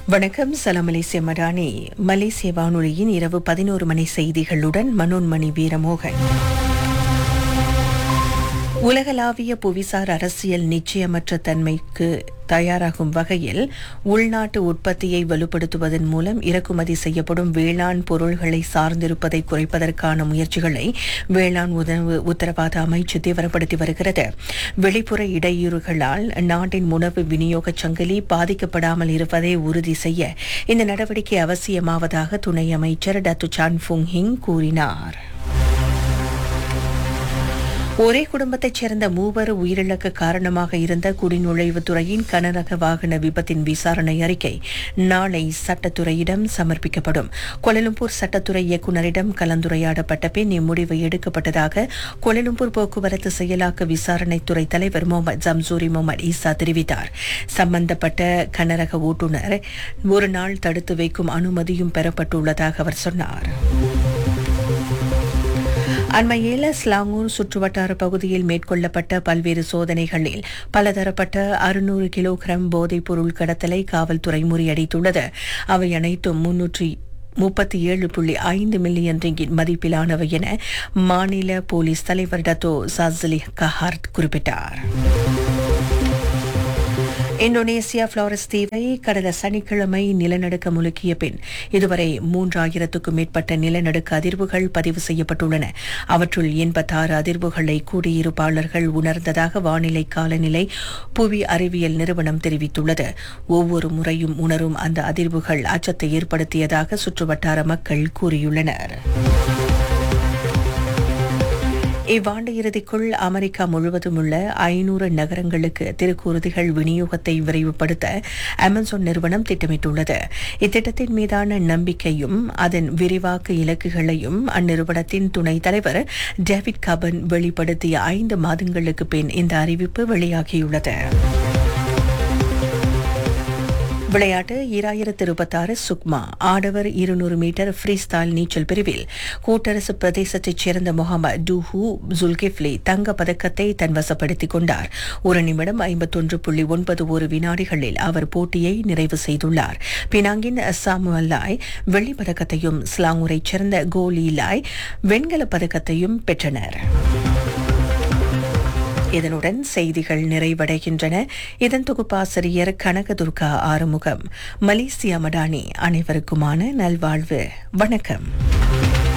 வணக்கம் சலாம் மலேசிய மடானி மலேசிய வானொலியின் இரவு பதினோரு மணி செய்திகளுடன் மனோன்மணி வீரமோகன் உலகளாவிய புவிசார் அரசியல் நிச்சயமற்ற தன்மைக்கு தயாராகும் வகையில் உள்நாட்டு உற்பத்தியை வலுப்படுத்துவதன் மூலம் இறக்குமதி செய்யப்படும் வேளாண் பொருள்களை சார்ந்திருப்பதை குறைப்பதற்கான முயற்சிகளை வேளாண் உணவு உத்தரவாத அமைச்சு தீவிரப்படுத்தி வருகிறது வெளிப்புற இடையூறுகளால் நாட்டின் உணவு விநியோகச் சங்கிலி பாதிக்கப்படாமல் இருப்பதை உறுதி செய்ய இந்த நடவடிக்கை அவசியமாவதாக துணை அமைச்சர் டத்து சான் ஃபுங் ஹிங் கூறினார் ஒரே குடும்பத்தைச் சேர்ந்த மூவர் உயிரிழக்க காரணமாக இருந்த குடிநுழைவுத்துறையின் கனரக வாகன விபத்தின் விசாரணை அறிக்கை நாளை சட்டத்துறையிடம் சமர்ப்பிக்கப்படும் கொலலும்பூர் சட்டத்துறை இயக்குநரிடம் கலந்துரையாடப்பட்ட பின் இம்முடிவு எடுக்கப்பட்டதாக கொலலும்பூர் போக்குவரத்து செயலாக்க விசாரணைத்துறை தலைவர் முகமது ஜம்சூரி முகமது ஈசா தெரிவித்தார் சம்பந்தப்பட்ட கனரக ஓட்டுநர் ஒரு நாள் தடுத்து வைக்கும் அனுமதியும் பெறப்பட்டுள்ளதாக அவர் சொன்னார் அண்மையில் ஸ்லாங்கூர் சுற்றுவட்டார பகுதியில் மேற்கொள்ளப்பட்ட பல்வேறு சோதனைகளில் பலதரப்பட்ட அறுநூறு கிலோகிராம் போதைப் பொருள் கடத்தலை காவல்துறை முறியடித்துள்ளது அவை அனைத்தும் முன்னூற்றி முப்பத்தி ஏழு புள்ளி ஐந்து மில்லியன் ரிங்கிட் மதிப்பிலானவை என மாநில போலீஸ் தலைவர் டத்தோ சாஸ்லி கஹார்த் குறிப்பிட்டார் இந்தோனேசியா பிளாரஸ் தீவை கடந்த சனிக்கிழமை நிலநடுக்கம் முழுக்கிய பின் இதுவரை மூன்றாயிரத்துக்கும் மேற்பட்ட நிலநடுக்க அதிர்வுகள் பதிவு செய்யப்பட்டுள்ளன அவற்றுள் எண்பத்தாறு அதிர்வுகளை குடியிருப்பாளர்கள் உணர்ந்ததாக வானிலை காலநிலை புவி அறிவியல் நிறுவனம் தெரிவித்துள்ளது ஒவ்வொரு முறையும் உணரும் அந்த அதிர்வுகள் அச்சத்தை ஏற்படுத்தியதாக சுற்றுவட்டார மக்கள் கூறியுள்ளனர் இவ்வாண்டு இறுதிக்குள் அமெரிக்கா முழுவதும் உள்ள ஐநூறு நகரங்களுக்கு திருக்கூறுதிகள் விநியோகத்தை விரைவுபடுத்த அமேசான் நிறுவனம் திட்டமிட்டுள்ளது இத்திட்டத்தின் மீதான நம்பிக்கையும் அதன் விரிவாக்க இலக்குகளையும் அந்நிறுவனத்தின் துணைத் தலைவர் டேவிட் கபன் வெளிப்படுத்திய ஐந்து மாதங்களுக்கு பின் இந்த அறிவிப்பு வெளியாகியுள்ளது விளையாட்டு ஈராயிரத்து இருபத்தாறு சுக்மா ஆடவர் இருநூறு மீட்டர் ஃப்ரீ ஸ்டைல் நீச்சல் பிரிவில் கூட்டரசு பிரதேசத்தைச் சேர்ந்த முகமது டூஹு ஜுல்கிஃப்லி தங்க பதக்கத்தை தன்வசப்படுத்திக் கொண்டார் ஒரு நிமிடம் ஐம்பத்தொன்று புள்ளி ஒன்பது ஒரு வினாடிகளில் அவர் போட்டியை நிறைவு செய்துள்ளார் பினாங்கின் சாமுவல்லாய் வெள்ளிப் பதக்கத்தையும் ஸ்லாங்கூரைச் சேர்ந்த கோலீலாய் வெண்கலப் பதக்கத்தையும் பெற்றனர் இதனுடன் செய்திகள் நிறைவடைகின்றன இதன் தொகுப்பாசிரியர் கனகதுர்கா ஆறுமுகம் மலேசியா மடானி அனைவருக்குமான நல்வாழ்வு வணக்கம்